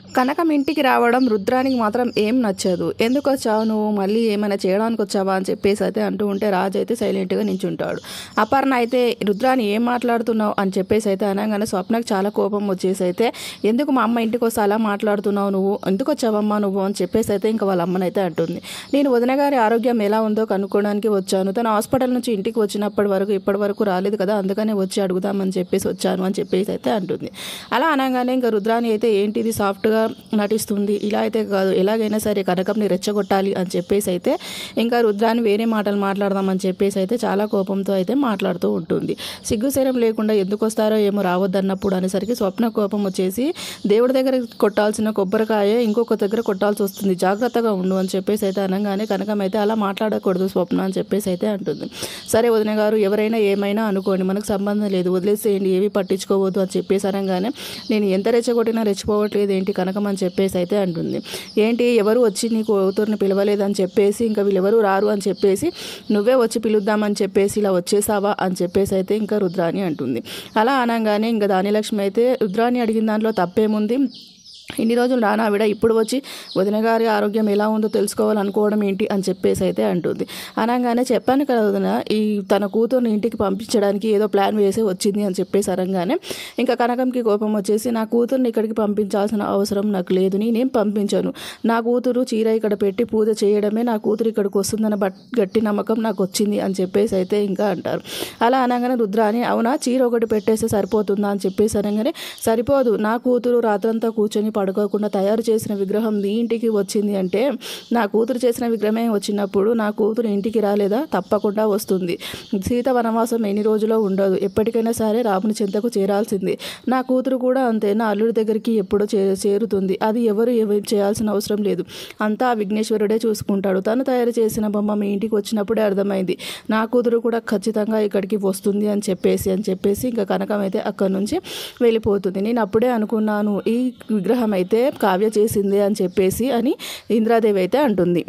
కనకం ఇంటికి రావడం రుద్రానికి మాత్రం ఏం నచ్చదు ఎందుకు వచ్చావు నువ్వు మళ్ళీ ఏమైనా చేయడానికి వచ్చావా అని చెప్పేసి అయితే అంటూ ఉంటే రాజు అయితే సైలెంట్గా నించుంటాడు అపర్ణ అయితే రుద్రాని ఏం మాట్లాడుతున్నావు అని చెప్పేసి అయితే అనగానే స్వప్నకు చాలా కోపం వచ్చేసి అయితే ఎందుకు మా అమ్మ ఇంటికి వస్తే అలా మాట్లాడుతున్నావు నువ్వు ఎందుకు వచ్చావమ్మా నువ్వు అని చెప్పేసి అయితే ఇంకా వాళ్ళ అమ్మనైతే అంటుంది నేను వదిన గారి ఆరోగ్యం ఎలా ఉందో కనుక్కోవడానికి వచ్చాను తను హాస్పిటల్ నుంచి ఇంటికి వచ్చినప్పటి వరకు ఇప్పటి వరకు రాలేదు కదా అందుకనే వచ్చి అడుగుదామని చెప్పేసి వచ్చాను అని చెప్పేసి అయితే అంటుంది అలా అనగానే ఇంకా రుద్రాని అయితే ఏంటిది సాఫ్ట్గా నటిస్తుంది ఇలా అయితే కాదు ఎలాగైనా సరే కనకంని రెచ్చగొట్టాలి అని చెప్పేసి అయితే ఇంకా రుద్రాని వేరే మాటలు మాట్లాడదామని చెప్పేసి అయితే చాలా కోపంతో అయితే మాట్లాడుతూ ఉంటుంది సిగ్గుశరం లేకుండా ఎందుకు వస్తారో ఏమో రావద్దన్నప్పుడు అనేసరికి స్వప్న కోపం వచ్చేసి దేవుడి దగ్గర కొట్టాల్సిన కొబ్బరికాయ ఇంకొక దగ్గర కొట్టాల్సి వస్తుంది జాగ్రత్తగా ఉండు అని చెప్పేసి అయితే అనగానే కనకం అయితే అలా మాట్లాడకూడదు స్వప్న అని చెప్పేసి అయితే అంటుంది సరే వదిన గారు ఎవరైనా ఏమైనా అనుకోండి మనకు సంబంధం లేదు వదిలేసేయండి ఏవి పట్టించుకోవద్దు అని చెప్పేసి అనగానే నేను ఎంత రెచ్చగొట్టినా రెచ్చిపోవట్లేదు ఏంటి కనకం అని చెప్పేసి అయితే అంటుంది ఏంటి ఎవరు వచ్చి నీ కూతుర్ని పిలవలేదని చెప్పేసి ఇంకా వీళ్ళెవరు రారు అని చెప్పేసి నువ్వే వచ్చి పిలుద్దామని చెప్పేసి ఇలా వచ్చేసావా అని చెప్పేసి అయితే ఇంకా రుద్రాని అంటుంది అలా అనగానే ఇంకా దానిలక్ష్మి అయితే రుద్రాని అడిగిన దాంట్లో తప్పేముంది ఇన్ని రోజులు రానా ఆవిడ ఇప్పుడు వచ్చి వదిన గారి ఆరోగ్యం ఎలా ఉందో తెలుసుకోవాలనుకోవడం ఏంటి అని చెప్పేసి అయితే అంటుంది అనగానే చెప్పాను కదా వదిన ఈ తన కూతుర్ని ఇంటికి పంపించడానికి ఏదో ప్లాన్ వేసి వచ్చింది అని చెప్పేసి అనగానే ఇంకా కనకంకి కోపం వచ్చేసి నా కూతుర్ని ఇక్కడికి పంపించాల్సిన అవసరం నాకు లేదు నేనేం పంపించాను నా కూతురు చీర ఇక్కడ పెట్టి పూజ చేయడమే నా కూతురు ఇక్కడికి వస్తుందన్న బట్ గట్టి నమ్మకం నాకు వచ్చింది అని చెప్పేసి అయితే ఇంకా అంటారు అలా అనగానే రుద్రాని అవునా చీర ఒకటి పెట్టేస్తే సరిపోతుందా అని చెప్పేసి అనగానే సరిపోదు నా కూతురు రాత్రంతా కూర్చొని పడుకోకుండా తయారు చేసిన విగ్రహం నీ ఇంటికి వచ్చింది అంటే నా కూతురు చేసిన విగ్రహమే వచ్చినప్పుడు నా కూతురు ఇంటికి రాలేదా తప్పకుండా వస్తుంది సీత వనవాసం ఎన్ని రోజులో ఉండదు ఎప్పటికైనా సరే రాముని చింతకు చేరాల్సింది నా కూతురు కూడా అంతే నా అల్లుడి దగ్గరికి ఎప్పుడో చే చేరుతుంది అది ఎవరు ఏమీ చేయాల్సిన అవసరం లేదు అంతా ఆ విఘ్నేశ్వరుడే చూసుకుంటాడు తను తయారు చేసిన బొమ్మ మీ ఇంటికి వచ్చినప్పుడే అర్థమైంది నా కూతురు కూడా ఖచ్చితంగా ఇక్కడికి వస్తుంది అని చెప్పేసి అని చెప్పేసి ఇంకా కనకం అయితే అక్కడి నుంచి వెళ్ళిపోతుంది నేను అప్పుడే అనుకున్నాను ఈ విగ్రహం అయితే కావ్య చేసిందే అని చెప్పేసి అని ఇంద్రాదేవి అయితే అంటుంది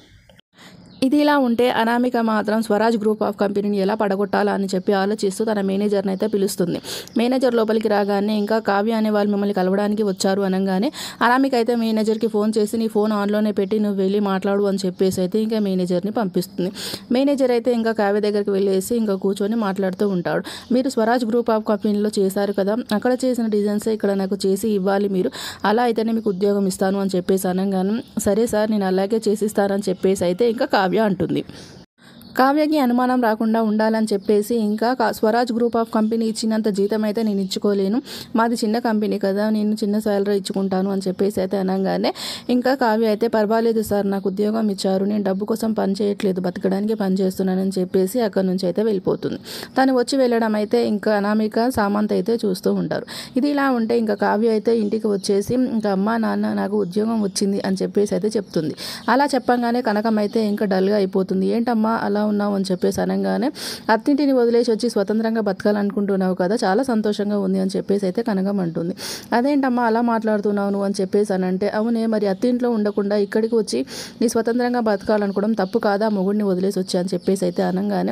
ఇది ఇలా ఉంటే అనామిక మాత్రం స్వరాజ్ గ్రూప్ ఆఫ్ కంపెనీని ఎలా పడగొట్టాలా అని చెప్పి ఆలోచిస్తూ తన మేనేజర్ని అయితే పిలుస్తుంది మేనేజర్ లోపలికి రాగానే ఇంకా కావ్య అనే వాళ్ళు మిమ్మల్ని కలవడానికి వచ్చారు అనగానే అనామిక అయితే మేనేజర్కి ఫోన్ చేసి నీ ఫోన్ ఆన్లోనే పెట్టి నువ్వు వెళ్ళి మాట్లాడు అని చెప్పేసి అయితే ఇంకా మేనేజర్ని పంపిస్తుంది మేనేజర్ అయితే ఇంకా కావ్య దగ్గరికి వెళ్ళేసి ఇంకా కూర్చొని మాట్లాడుతూ ఉంటాడు మీరు స్వరాజ్ గ్రూప్ ఆఫ్ కంపెనీలో చేశారు కదా అక్కడ చేసిన డిజైన్సే ఇక్కడ నాకు చేసి ఇవ్వాలి మీరు అలా అయితేనే మీకు ఉద్యోగం ఇస్తాను అని చెప్పేసి అనగానే సరే సార్ నేను అలాగే చేసిస్తానని చెప్పేసి అయితే ఇంకా కావ్య అంటుంది కావ్యకి అనుమానం రాకుండా ఉండాలని చెప్పేసి ఇంకా కా- స్వరాజ్ గ్రూప్ ఆఫ్ కంపెనీ ఇచ్చినంత జీతం అయితే నేను ఇచ్చుకోలేను మాది చిన్న కంపెనీ కదా నేను చిన్న శాలరీ ఇచ్చుకుంటాను అని చెప్పేసి అయితే అనగానే ఇంకా కావ్య అయితే పర్వాలేదు సార్ నాకు ఉద్యోగం ఇచ్చారు నేను డబ్బు కోసం పని చేయట్లేదు బతకడానికి పని చేస్తున్నానని చెప్పేసి అక్కడి నుంచి అయితే వెళ్ళిపోతుంది తను వచ్చి వెళ్ళడం అయితే ఇంకా అనామిక సామంత్ అయితే చూస్తూ ఉంటారు ఇది ఇలా ఉంటే ఇంకా కావ్య అయితే ఇంటికి వచ్చేసి ఇంకా అమ్మ నాన్న నాకు ఉద్యోగం వచ్చింది అని చెప్పేసి అయితే చెప్తుంది అలా చెప్పంగానే కనకం అయితే ఇంకా డల్గా అయిపోతుంది ఏంటమ్మా అలా ఉన్నావు అని చెప్పేసి అనగానే అత్తింటిని వదిలేసి వచ్చి స్వతంత్రంగా బతకాలనుకుంటున్నావు కదా చాలా సంతోషంగా ఉంది అని చెప్పేసి అయితే కనకం అంటుంది అదేంటమ్మా అలా మాట్లాడుతున్నావు నువ్వు అని చెప్పేసి అని అంటే అవునే మరి అత్తింట్లో ఉండకుండా ఇక్కడికి వచ్చి నీ స్వతంత్రంగా బతకాలనుకోవడం తప్పు కాదా మొగుడిని వదిలేసి వచ్చి అని చెప్పేసి అయితే అనగానే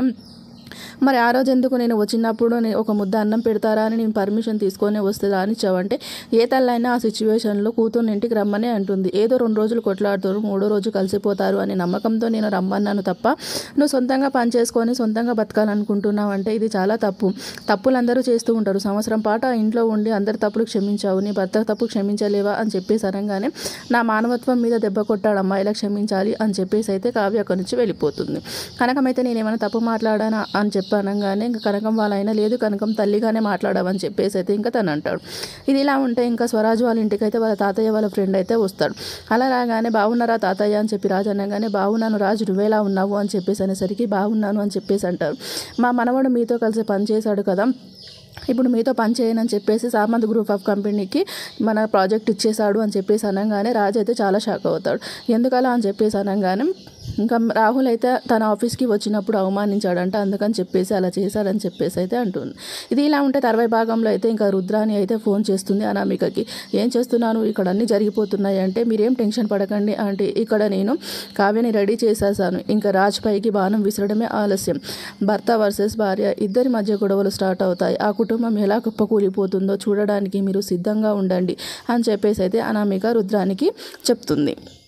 మరి ఆ రోజు ఎందుకు నేను వచ్చినప్పుడు నేను ఒక ముద్ద అన్నం పెడతారా అని నేను పర్మిషన్ తీసుకొని వస్తే రానిచ్చావంటే ఏ తల్లైనా ఆ సిచ్యువేషన్లో కూతుర్ని ఇంటికి రమ్మనే అంటుంది ఏదో రెండు రోజులు కొట్లాడుతారు మూడో రోజు కలిసిపోతారు అనే నమ్మకంతో నేను రమ్మన్నాను తప్ప నువ్వు సొంతంగా పని చేసుకొని సొంతంగా బతకాలనుకుంటున్నావు అంటే ఇది చాలా తప్పు తప్పులు అందరూ చేస్తూ ఉంటారు సంవత్సరం పాటు ఆ ఇంట్లో ఉండి అందరి తప్పులు క్షమించావు నీ భర్త తప్పు క్షమించలేవా అని చెప్పేసి అనగానే నా మానవత్వం మీద దెబ్బ కొట్టాడమ్మా ఇలా క్షమించాలి అని చెప్పేసి అయితే కావ్య అక్కడి నుంచి వెళ్ళిపోతుంది కనకమైతే నేను ఏమైనా తప్పు మాట్లాడానా అని చెప్పి అనగానే ఇంకా కనకం వాళ్ళ అయినా లేదు కనకం తల్లిగానే మాట్లాడమని చెప్పేసి అయితే ఇంకా తను అంటాడు ఇది ఇలా ఉంటే ఇంకా స్వరాజు వాళ్ళ ఇంటికి అయితే వాళ్ళ తాతయ్య వాళ్ళ ఫ్రెండ్ అయితే వస్తాడు అలా రాగానే బాగున్నారా తాతయ్య అని చెప్పి రాజు అనగానే బాగున్నాను రాజు నువ్వేలా ఉన్నావు అని చెప్పేసి అనేసరికి బాగున్నాను అని చెప్పేసి అంటారు మా మనవడు మీతో కలిసి పని చేశాడు కదా ఇప్పుడు మీతో పని చేయనని చెప్పేసి సామంత్ గ్రూప్ ఆఫ్ కంపెనీకి మన ప్రాజెక్ట్ ఇచ్చేశాడు అని చెప్పేసి అనగానే రాజు అయితే చాలా షాక్ అవుతాడు ఎందుకలా అని చెప్పేసి అనగానే ఇంకా రాహుల్ అయితే తన ఆఫీస్కి వచ్చినప్పుడు అవమానించాడంట అందుకని చెప్పేసి అలా చేశాడని చెప్పేసి అయితే అంటుంది ఇది ఇలా ఉంటే తర్వాయి భాగంలో అయితే ఇంకా రుద్రాని అయితే ఫోన్ చేస్తుంది అనామికకి ఏం చేస్తున్నాను ఇక్కడ అన్నీ జరిగిపోతున్నాయి అంటే మీరేం టెన్షన్ పడకండి అంటే ఇక్కడ నేను కావ్యని రెడీ చేసేసాను ఇంకా రాజ్ పైకి బాణం విసరడమే ఆలస్యం భర్త వర్సెస్ భార్య ఇద్దరి మధ్య గొడవలు స్టార్ట్ అవుతాయి ఆ కుటుంబం ఎలా కుప్పకూలిపోతుందో చూడడానికి మీరు సిద్ధంగా ఉండండి అని చెప్పేసి అయితే అనామిక రుద్రానికి చెప్తుంది